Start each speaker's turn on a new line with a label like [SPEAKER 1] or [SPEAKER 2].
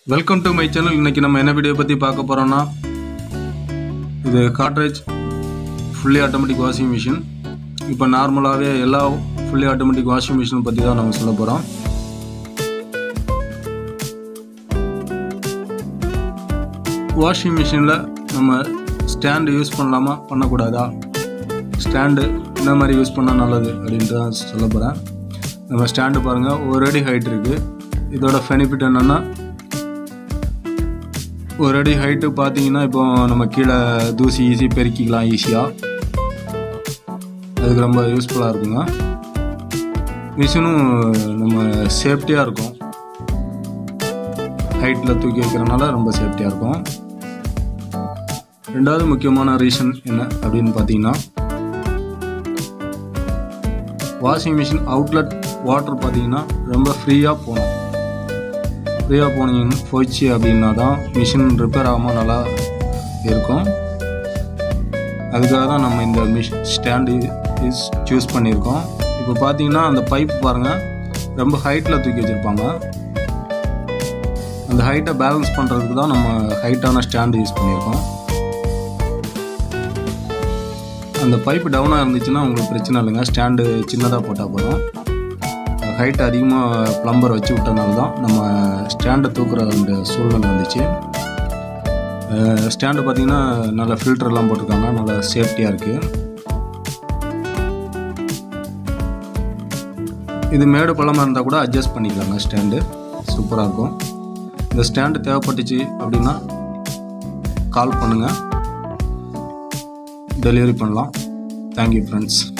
[SPEAKER 1] welcome to my channel இன்னைக்கு நம்ம என்ன வீடியோ பற்றி பார்க்க போகிறோம்னா இது Godrej fully automatic washing machine இப்போ நார்மலாகவே எல்லா ஃபுல்லி ஆட்டோமேட்டிக் வாஷிங் மிஷின் பற்றி தான் நம்ம சொல்ல போகிறோம் வாஷிங் மிஷினில் நம்ம ஸ்டாண்டு யூஸ் பண்ணலாமா பண்ணக்கூடாதா ஸ்டாண்டு என்ன மாதிரி யூஸ் பண்ணால் நல்லது அப்படின்ட்டு தான் சொல்ல போகிறேன் நம்ம ஸ்டாண்டு பாருங்கள் ஒரு அடி ஹைட் இருக்குது இதோட பெனிஃபிட் என்னென்னா ஒரு அடி ஹைட்டு பார்த்தீங்கன்னா இப்போ நம்ம கீழே தூசி ஈஸி பெருக்கிக்கலாம் ஈஸியாக அதுக்கு ரொம்ப யூஸ்ஃபுல்லாக இருக்குங்க மிஷினும் நம்ம சேஃப்டியாக இருக்கும் ஹைட்டில் தூக்கி வைக்கிறனால ரொம்ப சேஃப்டியாக இருக்கும் ரெண்டாவது முக்கியமான ரீசன் என்ன அப்படின்னு பார்த்தீங்கன்னா வாஷிங் மிஷின் அவுட்லெட் வாட்டர் பார்த்தீங்கன்னா ரொம்ப ஃப்ரீயாக போகணும் ஃப்ரீயாக போனீங்க போச்சு அப்படின்னா தான் மிஷின் ரிப்பேர் ஆகாமல் நல்லா இருக்கும் அதுக்காக தான் நம்ம இந்த மிஷ் ஸ்டாண்டு இஸ் சூஸ் பண்ணியிருக்கோம் இப்போ பார்த்தீங்கன்னா அந்த பைப் பாருங்கள் ரொம்ப ஹைட்டில் தூக்கி வச்சுருப்பாங்க அந்த ஹைட்டை பேலன்ஸ் பண்ணுறதுக்கு தான் நம்ம ஹைட்டான ஸ்டாண்டு யூஸ் பண்ணியிருக்கோம் அந்த பைப் டவுனாக இருந்துச்சுன்னா உங்களுக்கு பிரச்சனை இல்லைங்க ஸ்டாண்டு சின்னதாக போட்டால் போதும் ஹைட் அதிகமாக ப்ளம்பர் வச்சு விட்டனால தான் நம்ம ஸ்டாண்டை தூக்குற அந்த சூழ்நிலை வந்துச்சு ஸ்டாண்டு பார்த்தீங்கன்னா நல்ல ஃபில்டர்லாம் போட்டிருக்காங்க நல்லா சேஃப்டியாக இருக்குது இது மேடு பள்ளமாக இருந்தால் கூட அட்ஜஸ்ட் பண்ணிக்கலாங்க ஸ்டாண்டு சூப்பராக இருக்கும் இந்த ஸ்டாண்டு தேவைப்பட்டுச்சு அப்படின்னா கால் பண்ணுங்கள் டெலிவரி பண்ணலாம் தேங்க்யூ ஃப்ரெண்ட்ஸ்